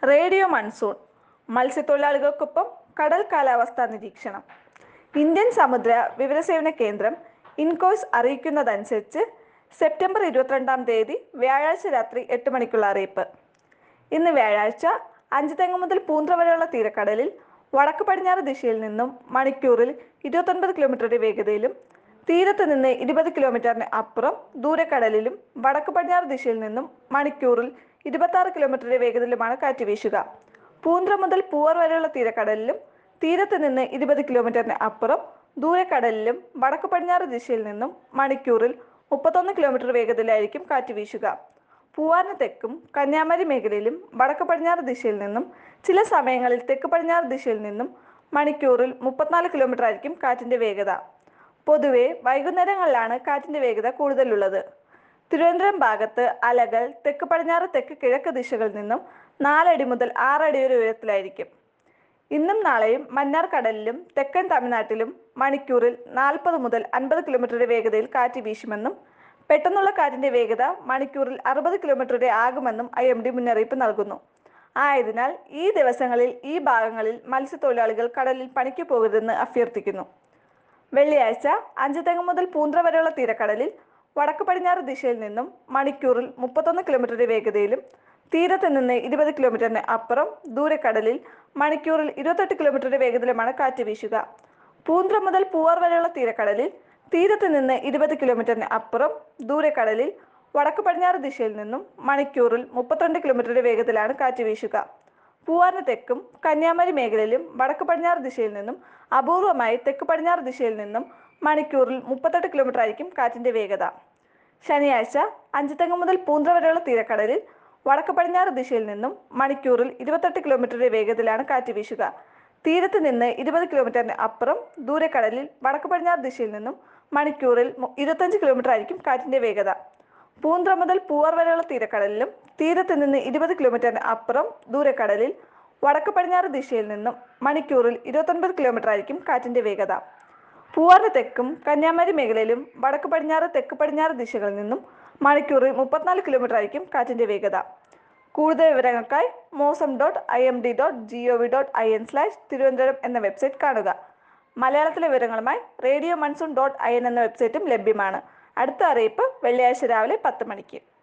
radio monsoon മത്സ്യത്തൊഴിലാളികൾക്കൊപ്പം കടൽ കാലാവസ്ഥാ നിരീക്ഷണം ഇന്ത്യൻ സമുദ്ര വിവരസേവന കേന്ദ്രം ഇൻകോയ്സ് അറിയിക്കുന്നതനുസരിച്ച് സെപ്റ്റംബർ ഇരുപത്തിരണ്ടാം തീയതി വ്യാഴാഴ്ച രാത്രി എട്ട് മണിക്കുള്ള അറിയിപ്പ് ഇന്ന് വ്യാഴാഴ്ച അഞ്ചുതെങ്ങ് മുതൽ പൂന്ത്ര വരെയുള്ള തീരക്കടലിൽ വടക്ക് പടിഞ്ഞാറ് ദിശയിൽ നിന്നും മണിക്കൂറിൽ ഇരുപത്തൊൻപത് കിലോമീറ്ററുടെ വേഗതയിലും തീരത്ത് നിന്ന് ഇരുപത് കിലോമീറ്ററിന് അപ്പുറം ദൂരക്കടലിലും വടക്ക് പടിഞ്ഞാറ് ദിശയിൽ നിന്നും മണിക്കൂറിൽ ഇരുപത്തി ആറ് കിലോമീറ്ററുടെ വേഗതയിലുമാണ് കാറ്റ് വീശുക പൂന്ത്ര മുതൽ പൂവർ വരെയുള്ള തീരക്കടലിലും തീരത്ത് നിന്ന് ഇരുപത് കിലോമീറ്ററിന് അപ്പുറം ദൂരക്കടലിലും വടക്ക് പടിഞ്ഞാറ് ദിശയിൽ നിന്നും മണിക്കൂറിൽ മുപ്പത്തൊന്ന് കിലോമീറ്റർ വേഗതയിലായിരിക്കും കാറ്റ് വീശുക പൂവാറിന് തെക്കും കന്യാകുമാരി മേഖലയിലും വടക്ക് പടിഞ്ഞാറ് ദിശയിൽ നിന്നും ചില സമയങ്ങളിൽ തെക്ക് പടിഞ്ഞാറ് ദിശയിൽ നിന്നും മണിക്കൂറിൽ മുപ്പത്തിനാല് കിലോമീറ്റർ ആയിരിക്കും കാറ്റിന്റെ വേഗത പൊതുവെ വൈകുന്നേരങ്ങളിലാണ് കാറ്റിന്റെ വേഗത കൂടുതലുള്ളത് തിരുവനന്തപുരം ഭാഗത്ത് അലകൾ തെക്ക് പടിഞ്ഞാറ് തെക്ക് കിഴക്ക് ദിശകളിൽ നിന്നും നാലടി മുതൽ ആറടി വരെ ഉയരത്തിലായിരിക്കും ഇന്നും നാളെയും മന്നാർ കടലിലും തെക്കൻ തമിഴ്നാട്ടിലും മണിക്കൂറിൽ നാൽപ്പത് മുതൽ അൻപത് കിലോമീറ്ററുടെ വേഗതയിൽ കാറ്റ് വീശുമെന്നും പെട്ടെന്നുള്ള കാറ്റിന്റെ വേഗത മണിക്കൂറിൽ അറുപത് കിലോമീറ്ററുടെ ആകുമെന്നും ഐ എം ഡി മുന്നറിയിപ്പ് നൽകുന്നു ആയതിനാൽ ഈ ദിവസങ്ങളിൽ ഈ ഭാഗങ്ങളിൽ മത്സ്യത്തൊഴിലാളികൾ കടലിൽ പണിക്ക് പോകരുതെന്ന് അഭ്യർത്ഥിക്കുന്നു വെള്ളിയാഴ്ച അഞ്ചുതെങ്ങ് മുതൽ പൂന്ത്ര വരെയുള്ള തീരക്കടലിൽ വടക്ക് പടിഞ്ഞാറ് ദിശയിൽ നിന്നും മണിക്കൂറിൽ മുപ്പത്തൊന്ന് കിലോമീറ്ററുടെ വേഗതയിലും തീരത്ത് നിന്ന് ഇരുപത് കിലോമീറ്ററിന് അപ്പുറം ദൂരക്കടലിൽ മണിക്കൂറിൽ ഇരുപത്തെട്ട് കിലോമീറ്ററുടെ വേഗതയിലുമാണ് കാറ്റ് വീശുക പൂന്ത്ര മുതൽ പൂവാർ വരെയുള്ള തീരക്കടലിൽ തീരത്ത് നിന്ന് ഇരുപത് കിലോമീറ്ററിന് അപ്പുറം ദൂരക്കടലിൽ വടക്ക് പടിഞ്ഞാറ് ദിശയിൽ നിന്നും മണിക്കൂറിൽ മുപ്പത്തിരണ്ട് കിലോമീറ്ററുടെ വേഗത്തിലാണ് കാറ്റ് വീശുക പൂവാറിന് തെക്കും കന്യാകുമാരി മേഖലയിലും വടക്ക് പടിഞ്ഞാറ് ദിശയിൽ നിന്നും അപൂർവമായി തെക്ക് പടിഞ്ഞാറ് ദിശയിൽ നിന്നും മണിക്കൂറിൽ മുപ്പത്തെട്ട് കിലോമീറ്റർ ആയിരിക്കും കാറ്റിന്റെ വേഗത ശനിയാഴ്ച അഞ്ചുതെങ്ങ് മുതൽ പൂന്ത്ര വരെയുള്ള തീരക്കടലിൽ വടക്ക് പടിഞ്ഞാറ് ദിശയിൽ നിന്നും മണിക്കൂറിൽ ഇരുപത്തെട്ട് കിലോമീറ്ററുടെ വേഗത്തിലാണ് കാറ്റ് വീശുക തീരത്ത് നിന്ന് ഇരുപത് കിലോമീറ്ററിന് അപ്പുറം ദൂരക്കടലിൽ വടക്ക് പടിഞ്ഞാറ് ദിശയിൽ നിന്നും മണിക്കൂറിൽ മു- ഇരുപത്തഞ്ച് കിലോമീറ്റർ ആയിരിക്കും കാറ്റിന്റെ വേഗത പൂന്ത്ര മുതൽ പൂവാർ വരെയുള്ള തീരക്കടലിലും തീരത്ത് നിന്ന് ഇരുപത് കിലോമീറ്ററിന് അപ്പുറം ദൂരക്കടലിൽ വടക്ക് പടിഞ്ഞാറ് ദിശയിൽ നിന്നും മണിക്കൂറിൽ ഇരുപത്തൊൻപത് കിലോമീറ്റർ ആയിരിക്കും കാറ്റിന്റെ വേഗത പൂവാറിന് തെക്കും കന്യാകുമാരി മേഖലയിലും വടക്ക് പടിഞ്ഞാറ് തെക്ക് പടിഞ്ഞാറ് ദിശകളിൽ നിന്നും മണിക്കൂറിൽ മുപ്പത്തിനാല് കിലോമീറ്റർ ആയിരിക്കും കാറ്റിന്റെ വേഗത കൂടുതൽ വിവരങ്ങൾക്കായി Mausam dot I M D dot G O V dot I N slash Thiruvananthapuram എന്ന വെബ്സൈറ്റ് കാണുക മലയാളത്തിലെ വിവരങ്ങളുമായി radio monsoon dot I N എന്ന വെബ്സൈറ്റും ലഭ്യമാണ് അടുത്ത അറിയിപ്പ് വെള്ളിയാഴ്ച രാവിലെ പത്ത് മണിക്ക്